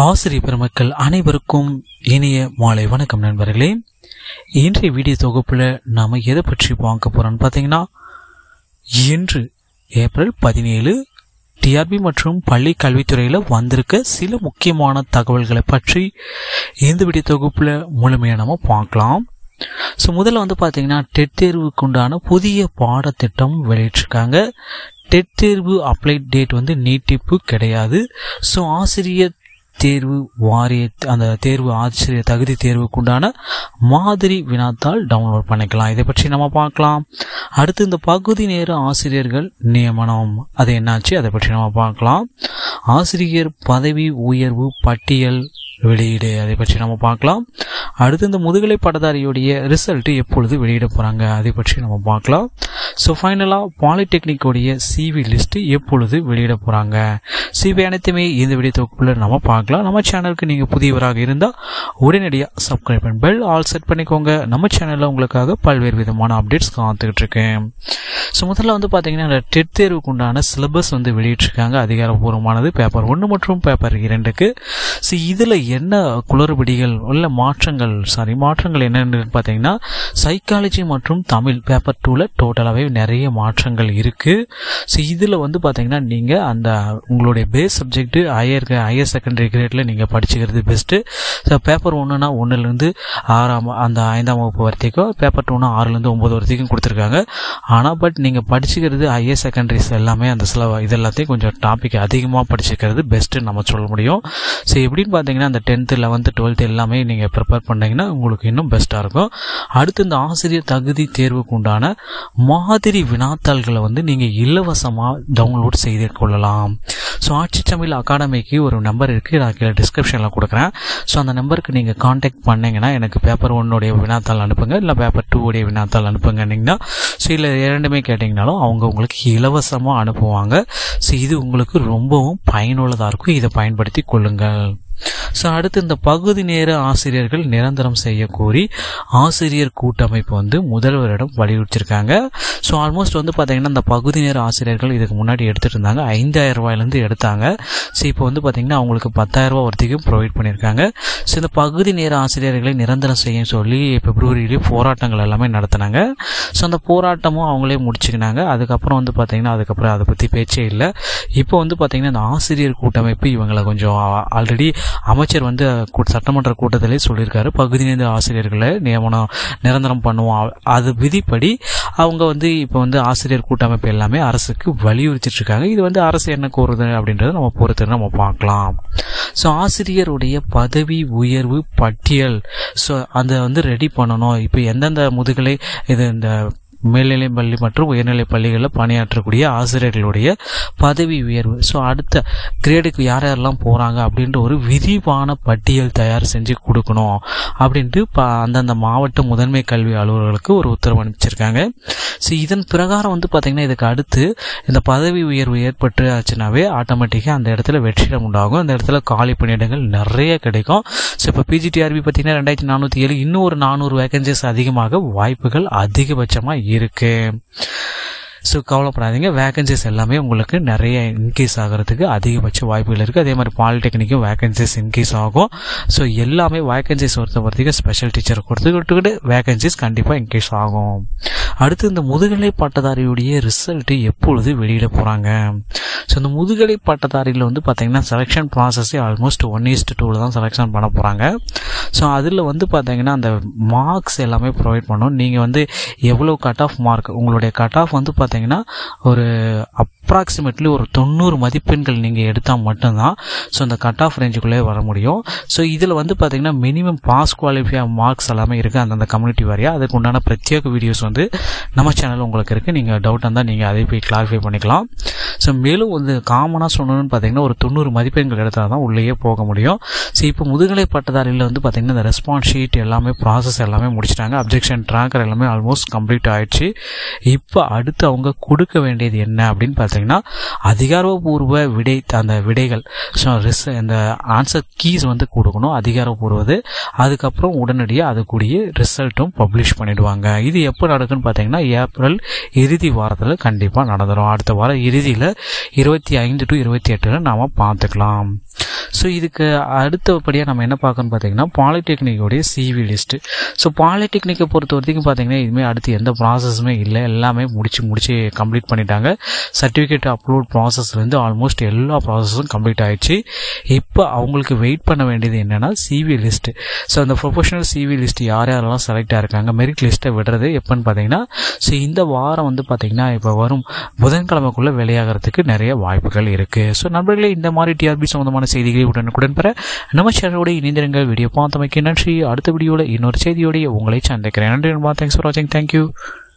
ஆசிரியர் பெருமக்கள் அனைவருக்கும் இனிய மாலை வணக்கம் நண்பர்களே இன்றைய வீடியோ தொகுப்பில் நாம் எதை பற்றி பார்க்க போகிறோம்னு பார்த்தீங்கன்னா இன்று ஏப்ரல் பதினேழு டிஆர்பி மற்றும் பள்ளி கல்வித்துறையில் வந்திருக்க சில முக்கியமான தகவல்களை பற்றி இந்த வீடியோ தொகுப்பில் முழுமையாக நம்ம பார்க்கலாம் ஸோ முதல்ல வந்து பார்த்தீங்கன்னா டெட் தேர்வுக்கு உண்டான புதிய பாடத்திட்டம் வெளியிட்டிருக்காங்க டெட் தேர்வு அப்ளை டேட் வந்து நீட்டிப்பு கிடையாது ஸோ ஆசிரியர் தேர்வு வாரிய அந்த தேர்வு ஆசிரியர் தகுதி தேர்வுக்குண்டான மாதிரி வினாத்தாள் டவுன்லோட் பண்ணிக்கலாம் இதை பற்றி நம்ம பார்க்கலாம் அடுத்து இந்த பகுதி நேர ஆசிரியர்கள் நியமனம் அது என்னாச்சு அதை பற்றி நம்ம பார்க்கலாம் ஆசிரியர் பதவி உயர்வு பட்டியல் வெளியீடு அதை பற்றி நம்ம பார்க்கலாம் அடுத்து இந்த முதுகலை பட்டதாரியுடைய ரிசல்ட் எப்பொழுது வெளியிட போகிறாங்க அதை பற்றி நம்ம பார்க்கலாம் ஸோ ஃபைனலாக பாலிடெக்னிக்கோடைய சிவி லிஸ்ட் எப்பொழுது வெளியிட போகிறாங்க சிவி அனைத்துமே இந்த வீடியோ தொகுப்பில் நம்ம பார்க்கலாம் நம்ம சேனலுக்கு நீங்கள் புதியவராக இருந்தால் உடனடியாக சப்ஸ்கிரைப் பண்ணி பெல் ஆல் செட் பண்ணிக்கோங்க நம்ம சேனலில் உங்களுக்காக பல்வேறு விதமான அப்டேட்ஸ் காத்துக்கிட்டு இருக்கேன் ஸோ முதல்ல வந்து பார்த்தீங்கன்னா இந்த டெட் தேர்வுக்கு உண்டான சிலபஸ் வந்து வெளியிட்டிருக்காங்க அதிகாரப்பூர்வமானது பேப்பர் ஒன்று மற்றும் பேப்பர் இரண்டுக்கு ஸோ இதில் என்ன குளறுபடிகள் உள்ள மாற்றங்கள் சாரி மாற்றங்கள் என்னென்னு பார்த்தீங்கன்னா சைக்காலஜி மற்றும் தமிழ் பேப்பர் டூவில் டோட்டலாகவே நிறைய மாற்றங்கள் இருக்குது ஸோ இதில் வந்து பார்த்தீங்கன்னா நீங்கள் அந்த உங்களுடைய base subject higher higher secondary கிரேடில் நீங்கள் படிச்சுக்கிறது பெஸ்ட்டு ஸோ பேப்பர் ஒன்றுனா ஒன்றுலேருந்து ஆறாம் அந்த ஐந்தாம் வகுப்பு வரைக்கும் பேப்பர் டூனா ஆறுலேருந்து ஒம்பது வரைக்கும் கொடுத்துருக்காங்க ஆனால் பட் நீங்கள் படிச்சுக்கிறது ஹையர் செகண்டரிஸ் எல்லாமே அந்த சில இது எல்லாத்தையும் கொஞ்சம் டாபிக் அதிகமாக படிச்சுக்கிறது பெஸ்ட்டு நம்ம சொல்ல முடியும் ஸோ எப்படின்னு பார்த்தீங்கன்னா அந்த டென்த்து லெவன்த்து டுவெல்த்து எல்லாமே நீங்கள் ப்ரிப்பேர் பண்ணிங்கன்னா உங்களுக்கு இன்னும் பெஸ்ட்டாக இருக்கும் அடுத்து இந்த ஆசிரியர் தகுதி தேர்வுக்கு உண்டான மாதிரி வினாத்தாள்களை வந்து நீங்கள் இலவசமாக டவுன்லோட் செய்து கொள்ளலாம் ஸோ ஆட்சி தமிழ் அகாடமிக்கு ஒரு நம்பர் இருக்குது நான் கீழே டிஸ்கிரிப்ஷனில் கொடுக்குறேன் ஸோ அந்த நம்பருக்கு நீங்கள் காண்டாக்ட் பண்ணிங்கன்னா எனக்கு பேப்பர் ஒன்னுடைய வினாத்தாள் அனுப்புங்க இல்லை பேப்பர் டூ உடைய வினாத்தாள் அனுப்புங்கன்னீங்கன்னா ஸோ இல்லை இரண்டுமே கேட்டிங்கனாலும் அவங்க உங்களுக்கு இலவசமாக அனுப்புவாங்க ஸோ இது உங்களுக்கு ரொம்பவும் பயனுள்ளதாக இருக்கும் இதை பயன்படுத்தி கொள்ளுங்கள் ஸோ அடுத்து இந்த பகுதி நேர ஆசிரியர்கள் நிரந்தரம் செய்ய கோரி ஆசிரியர் கூட்டமைப்பு வந்து முதல்வரிடம் வலியுறுத்திருக்காங்க ஸோ ஆல்மோஸ்ட் வந்து பார்த்தீங்கன்னா இந்த பகுதி நேர ஆசிரியர்கள் இதுக்கு முன்னாடி எடுத்துகிட்டு இருந்தாங்க ஐந்தாயிரம் ரூபாயிலேருந்து எடுத்தாங்க ஸோ இப்போ வந்து பார்த்தீங்கன்னா அவங்களுக்கு பத்தாயிரம் ரூபா வரைக்கும் ப்ரொவைட் பண்ணியிருக்காங்க ஸோ இந்த பகுதி நேர ஆசிரியர்களை நிரந்தரம் செய்ய சொல்லி பிப்ரவரியிலே போராட்டங்கள் எல்லாமே நடத்தினாங்க ஸோ அந்த போராட்டமும் அவங்களே முடிச்சுக்கினாங்க அதுக்கப்புறம் வந்து பார்த்தீங்கன்னா அதுக்கப்புறம் அதை பற்றி பேச்சே இல்லை இப்போ வந்து பார்த்தீங்கன்னா இந்த ஆசிரியர் கூட்டமைப்பு இவங்களை கொஞ்சம் ஆல்ரெடி அமைச்சர் வந்து சட்டமன்ற கூட்டத்திலே சொல்லியிருக்காரு பகுதி நேர ஆசிரியர்களை நியமனம் நிரந்தரம் பண்ணுவோம் அது விதிப்படி அவங்க வந்து இப்போ வந்து ஆசிரியர் கூட்டமைப்பு எல்லாமே அரசுக்கு வலியுறுத்திட்டு இருக்காங்க இது வந்து அரசு என்ன கூறுது அப்படின்றத நம்ம பொறுத்து நம்ம பார்க்கலாம் ஸோ ஆசிரியருடைய பதவி உயர்வு பட்டியல் ஸோ அதை வந்து ரெடி பண்ணணும் இப்போ எந்தெந்த முதுகலை இது இந்த மேல்நிலை பள்ளி மற்றும் உயர்நிலை பள்ளிகளில் பணியாற்றக்கூடிய ஆசிரியர்களுடைய பதவி உயர்வு ஸோ அடுத்த கிரேடுக்கு யார் யாரெல்லாம் போகிறாங்க அப்படின்ற ஒரு விரிவான பட்டியல் தயார் செஞ்சு கொடுக்கணும் அப்படின்ட்டு இப்போ அந்தந்த மாவட்ட முதன்மை கல்வி அலுவலர்களுக்கு ஒரு உத்தரவு அனுப்பிச்சிருக்காங்க ஸோ இதன் பிரகாரம் வந்து பார்த்திங்கன்னா இதுக்கு அடுத்து இந்த பதவி உயர்வு ஏற்பட்டு ஆச்சுனாவே ஆட்டோமேட்டிக்காக அந்த இடத்துல வெற்றிடம் உண்டாகும் அந்த இடத்துல காலி பணியிடங்கள் நிறைய கிடைக்கும் ஸோ இப்போ பிஜிடிஆர்பி பார்த்திங்கன்னா ரெண்டாயிரத்தி நானூற்றி ஏழு இன்னும் ஒரு நானூறு வேகன்சிஸ் அதிகமாக வாய்ப்புகள் அதிகபட்சமாக இருக்குது ஸோ கவலைப்படாதீங்க வேகன்சிஸ் எல்லாமே உங்களுக்கு நிறைய இன்க்ரீஸ் ஆகிறதுக்கு அதிகபட்ச வாய்ப்புகள் இருக்குது அதே மாதிரி பாலிடெக்னிக்கும் வேகன்சிஸ் இன்க்ரீஸ் ஆகும் ஸோ எல்லாமே வேகன்சிஸ் பொறுத்த வரைக்கும் ஸ்பெஷல் டீச்சர் கொடுத்துக்கிட்டு வேகன்சிஸ் கண்டிப்பாக இன்க்ரீஸ் ஆகும் அடுத்து இந்த முதுகலை பட்டதாரியுடைய ரிசல்ட்டு எப்பொழுது வெளியிட போகிறாங்க ஸோ இந்த முதுகலை பட்டதாரியில் வந்து பார்த்தீங்கன்னா செலெக்ஷன் ப்ராசஸே ஆல்மோஸ்ட் ஒன் ஈஸ்ட் டூவில் தான் செலெக்ஷன் பண்ண போகிறாங்க ஸோ அதில் வந்து பார்த்தீங்கன்னா அந்த மார்க்ஸ் எல்லாமே ப்ரொவைட் பண்ணும் நீங்கள் வந்து எவ்வளோ கட் ஆஃப் மார்க் உங்களுடைய கட் ஆஃப் வந்து பார்த்தீங்கன்னா ஒரு அப்ராக்சிமேட்லி ஒரு தொண்ணூறு மதிப்பெண்கள் நீங்கள் எடுத்தால் மட்டும்தான் ஸோ அந்த கட் ஆஃப் ரேஞ்சுக்குள்ளே வர முடியும் ஸோ இதில் வந்து பார்த்தீங்கன்னா மினிமம் பாஸ் குவாலிஃபை மார்க்ஸ் எல்லாமே இருக்குது அந்தந்த கம்யூனிட்டி வாரியாக அதுக்கு உண்டான பிரத்யேக வீடியோஸ் வந்து நம்ம சேனல் உங்களுக்கு இருக்குது நீங்கள் டவுட் இருந்தால் நீங்கள் அதை போய் கிளாரிஃபை பண்ணிக்கலாம் ஸோ மேலும் வந்து காமனாக சொல்லணும்னு பார்த்தீங்கன்னா ஒரு தொண்ணூறு மதிப்பெண்கள் எடுத்தால் தான் உள்ளேயே போக முடியும் ஸோ இப்போ முதுகலை பட்டதாரியில் வந்து பார்த்தீங்கன்னா இந்த ரெஸ்பான்ஸ் ஷீட் எல்லாமே ப்ராசஸ் எல்லாமே முடிச்சிட்டாங்க அப்ஜெக்ஷன் ட்ராக்கர் எல்லாமே ஆல்மோஸ்ட் கம்ப்ளீட் ஆயிடுச்சு இப்போ அடுத்து அவங்க கொடுக்க வேண்டியது என்ன அப்படின்னு பார்த்தீங்கன்னா அதிகாரப்பூர்வ விடை அந்த விடைகள் ஸோ ரிஸ் இந்த ஆன்சர் கீஸ் வந்து கொடுக்கணும் அதிகாரப்பூர்வது அதுக்கப்புறம் உடனடியாக அதுக்குரிய ரிசல்ட்டும் பப்ளிஷ் பண்ணிடுவாங்க இது எப்போ நடக்குன்னு பார்த்தீங்கன்னா ஏப்ரல் இறுதி வாரத்தில் கண்டிப்பாக நடந்துடும் அடுத்த வாரம் இறுதியில் இருபத்தி ஐந்து டு இருபத்தி எட்டில் நாம் பார்த்துக்கலாம் ஸோ இதுக்கு அடுத்தபடியாக நம்ம என்ன பார்க்கணும்னு பார்த்தீங்கன்னா பாலிடெக்னிக்கோடைய சிவி லிஸ்ட்டு ஸோ பாலிடெக்னிக்கை பொறுத்த வரைக்கும் பார்த்தீங்கன்னா இதுவுமே அடுத்து எந்த ப்ராசஸுமே இல்லை எல்லாமே முடிச்சு முடிச்சு கம்ப்ளீட் பண்ணிட்டாங்க சர்டிஃபிகேட் அப்லோட் ப்ராசஸ்லேருந்து ஆல்மோஸ்ட் எல்லா ப்ராசஸும் கம்ப்ளீட் ஆயிடுச்சு இப்போ அவங்களுக்கு வெயிட் பண்ண வேண்டியது என்னென்னா சிவி லிஸ்ட்டு ஸோ அந்த ப்ரொஃபஷனல் சிவி லிஸ்ட் யார் யாரெல்லாம் செலக்ட் ஆயிருக்காங்க மெரிட் லிஸ்ட்டை விடுறது எப்போன்னு பார்த்தீங்கன்னா ஸோ இந்த வாரம் வந்து பார்த்தீங்கன்னா இப்போ வரும் புதன்கிழமைக்குள்ளே வெளியாகிறதுக்கு நிறைய வாய்ப்புகள் இருக்குது ஸோ நண்பர்களே இந்த மாதிரி டிஆர்பி சம்மந்தமான செய்திகளை உடனுக்குடன் பெற நம்ம சேனலோட இணைந்திருங்கள் வீடியோ பார்த்தமைக்கு நன்றி அடுத்த வீடியோவில் இன்னொரு செய்தியோடைய உங்களை சந்திக்கிறேன் நன்றி நண்பா தேங்க்ஸ் ஃபார் வாட்சிங் தேங்க்யூ